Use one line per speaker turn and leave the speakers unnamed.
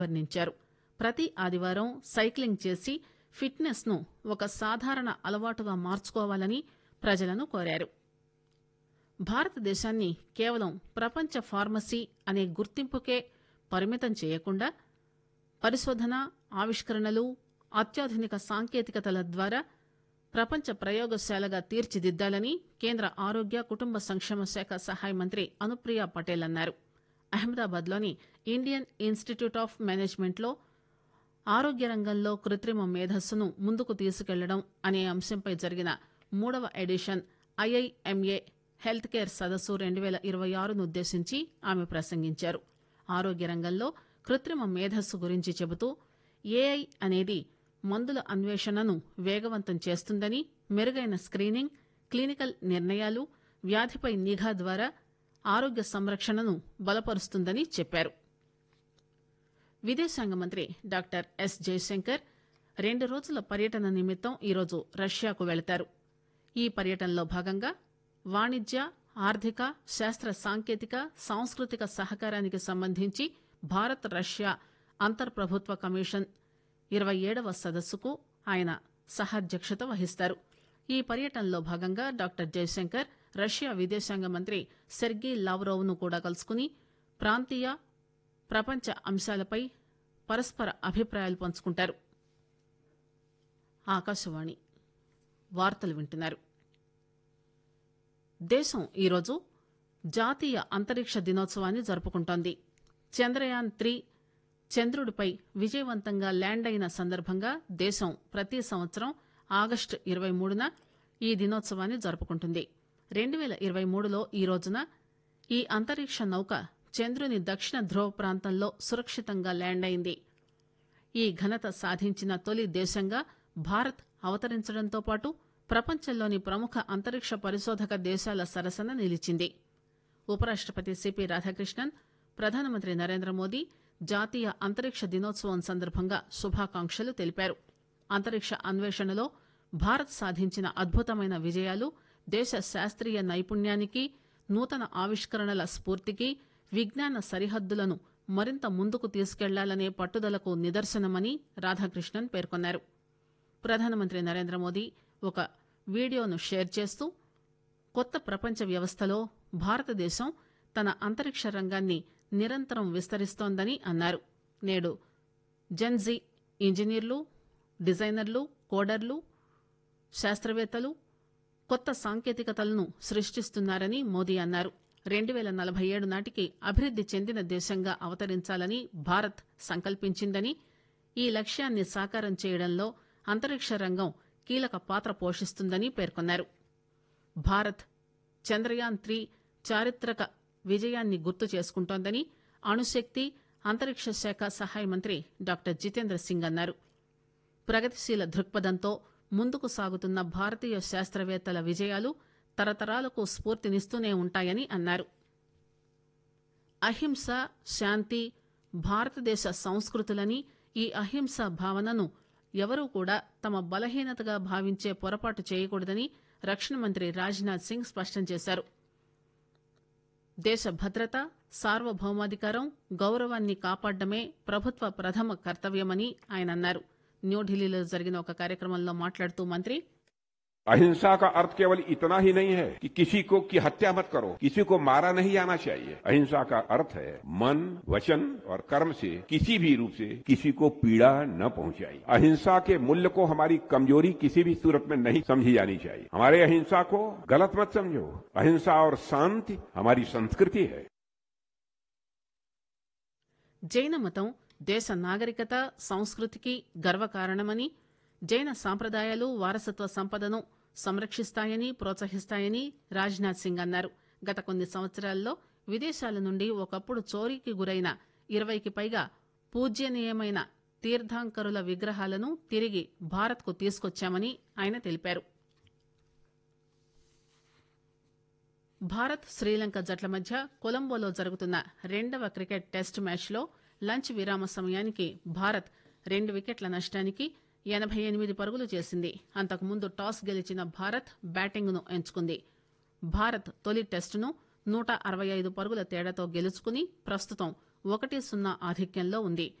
వర్ణించారు ప్రతి ఆదివారం సైక్లింగ్ చేసి ఫిట్నెస్ ను ఒక సాధారణ అలవాటుగా మార్చుకోవాలని ప్రజలను కోరారు భారతదేశాన్ని కేవలం ప్రపంచ ఫార్మసీ అనే గుర్తింపుకే పరిమితం చేయకుండా పరిశోధన ఆవిష్కరణలు అత్యాధునిక సాంకేతికతల ద్వారా ప్రపంచ ప్రయోగశాలగా తీర్చిదిద్దాలని కేంద్ర ఆరోగ్య కుటుంబ సంక్షేమ శాఖ సహాయ మంత్రి అనుప్రియ పటేల్ అన్నారు అహ్మదాబాద్లోని ఇండియన్ ఇన్స్టిట్యూట్ ఆఫ్ మేనేజ్మెంట్లో ఆరోగ్య రంగంలో కృత్రిమ మేధస్సును ముందుకు తీసుకెళ్లడం అనే అంశంపై జరిగిన మూడవ ఎడిషన్ ఐఐఎంఏ హెల్త్ కేర్ సదస్సు రెండు పేల ఇరవై ఆరును ఉద్దేశించి ఆమె ప్రసంగించారు ఆరోగ్య రంగంలో కృత్రిమ మేధస్సు గురించి చెబుతూ ఏఐ అనేది మందుల అన్వేషణను వేగవంతం చేస్తుందని మెరుగైన స్క్రీనింగ్ క్లినికల్ నిర్ణయాలు వ్యాధిపై నిఘా ద్వారా ఆరోగ్య సంరక్షణను బలపరుస్తుందని చెప్పారు విదేశాంగ మంత్రి డాక్టర్ ఎస్ జయశంకర్ రెండు రోజుల పర్యటన నిమిత్తం ఈరోజు రష్యాకు వెళతారు ఈ పర్యటనలో భాగంగా వాణిజ్య ఆర్థిక శాస్త్ర సాంకేతిక సాంస్కృతిక సహకారానికి సంబంధించి భారత్ రష్యా అంతర్ప్రభుత్వ కమిషన్ ఇరవై ఏడవ సదస్సుకు ఆయన సహాధ్యక్షత వహిస్తారు ఈ పర్యటనలో భాగంగా డాక్టర్ జయశంకర్ రష్యా విదేశాంగ మంత్రి సెర్గీ లావ్రోవ్ ను కూడా కలుసుకుని ప్రాంతీయ ప్రపంచ అంశాలపై పరస్పర అభిప్రాయాలు పంచుకుంటారు ఆకాశవాణి వార్తలు వింటున్నారు దేశం ఈరోజు జాతీయ అంతరిక్ష దినోత్సవాన్ని జరుపుకుంటోంది చంద్రయాన్ త్రీ చంద్రుడిపై విజయవంతంగా ల్యాండ్ అయిన సందర్భంగా దేశం ప్రతి సంవత్సరం ఆగస్టు ఇరవై మూడున ఈ దినోత్సవాన్ని జరుపుకుంటుంది రెండు పేల ఇరవై మూడులో ఈ రోజున ఈ అంతరిక్ష నౌక చంద్రుని దక్షిణ ధ్రువ ప్రాంతంలో సురక్షితంగా ల్యాండ్ అయింది ఈ ఘనత సాధించిన తొలి దేశంగా భారత్ అవతరించడంతో పాటు ప్రపంచంలోని ప్రముఖ అంతరిక్ష పరిశోధక దేశాల సరసన నిలిచింది ఉపరాష్టపతి సిపి రాధాకృష్ణన్ ప్రధానమంత్రి నరేంద్ర మోదీ జాతీయ అంతరిక్ష దినోత్సవం సందర్భంగా శుభాకాంక్షలు తెలిపారు అంతరిక్ష అన్వేషణలో భారత్ సాధించిన అద్భుతమైన విజయాలు దేశ శాస్త్రీయ నైపుణ్యానికి నూతన ఆవిష్కరణల స్ఫూర్తికి విజ్ఞాన సరిహద్దులను మరింత ముందుకు తీసుకెళ్లాలనే పట్టుదలకు నిదర్శనమని రాధాకృష్ణన్ పేర్కొన్నారు ప్రధానమంత్రి నరేంద్ర మోదీ ఒక వీడియోను షేర్ చేస్తూ కొత్త ప్రపంచ వ్యవస్థలో భారతదేశం తన అంతరిక్ష రంగాన్ని నిరంతరం విస్తరిస్తోందని అన్నారు నేడు జెన్జీ ఇంజనీర్లు డిజైనర్లు కోడర్లు శాస్త్రవేత్తలు కొత్త సాంకేతికతలను సృష్టిస్తున్నారని మోదీ అన్నారు రెండు పేల నలభై ఏడు నాటికి అభివృద్ది చెందిన దేశంగా అవతరించాలని భారత్ సంకల్పించిందని ఈ లక్ష్యాన్ని సాకారం చేయడంలో అంతరిక్ష రంగం కీలక పాత్ర పోషిస్తుందని పేర్కొన్నారు భారత్ చంద్రయాన్ త్రీ చారిత్రక విజయాన్ని గుర్తు చేసుకుంటోందని అణుశక్తి అంతరిక్ష శాఖ సహాయ మంత్రి డాక్టర్ జితేంద్ర సింగ్ అన్నారు ప్రగతిశీల దృక్పథంతో ముందుకు సాగుతున్న భారతీయ శాస్త్రవేత్తల విజయాలు తరతరాలకు స్ఫూర్తినిస్తూనే ఉంటాయని అన్నారు అహింస శాంతి భారతదేశ సంస్కృతులని ఈ అహింస భావనను ఎవరూ కూడా తమ బలహీనతగా భావించే పొరపాటు చేయకూడదని రక్షణ మంత్రి రాజ్నాథ్ సింగ్ స్పష్టం చేశారు దేశ భద్రత సార్వభౌమాధికారం గౌరవాన్ని కాపాడమే ప్రభుత్వ ప్రథమ కర్తవ్యమని ఆయన అన్నారు న్యూఢిల్లీలో జరిగిన ఒక కార్యక్రమంలో మాట్లాడుతూ మంత్రి
अहिंसा का अर्थ केवल इतना ही नहीं है कि किसी को की हत्या मत करो किसी को मारा नहीं जाना चाहिए अहिंसा का अर्थ है मन वचन और कर्म से किसी भी रूप से किसी को पीड़ा न पहुंचाई अहिंसा के मूल्य को हमारी कमजोरी किसी भी सूरत में नहीं समझी जानी चाहिए हमारे अहिंसा को गलत मत समझो अहिंसा और शांति हमारी संस्कृति है
జైన మతం దేశ నాగరికత సంస్కృతికి గర్వకారణమని జైన సాంప్రదాయాలు వారసత్వ సంపదను సంరక్షిస్తాయని ప్రోత్సహిస్తాయని రాజ్నాథ్ సింగ్ అన్నారు గత కొన్ని సంవత్సరాల్లో విదేశాల నుండి ఒకప్పుడు చోరీకి గురైన ఇరవైకి పైగా పూజ్యనీయమైన తీర్థాంకరుల విగ్రహాలను తిరిగి భారత్కు తీసుకొచ్చామని ఆయన తెలిపారు భారత్ శ్రీలంక జట్ల మధ్య కొలంబోలో జరుగుతున్న రెండవ క్రికెట్ టెస్ట్ మ్యాచ్లో లంచ్ విరామ సమయానికి భారత్ రెండు వికెట్ల నష్టానికి ఎనబై ఎనిమిది పరుగులు చేసింది అంతకుముందు టాస్ గెలిచిన భారత్ బ్యాటింగ్ ను ఎంచుకుంది భారత్ తొలి టెస్టును నూట అరవై ఐదు పరుగుల తేడాతో గెలుచుకుని ప్రస్తుతం ఒకటి సున్నా ఆధిక్యంలో ఉంది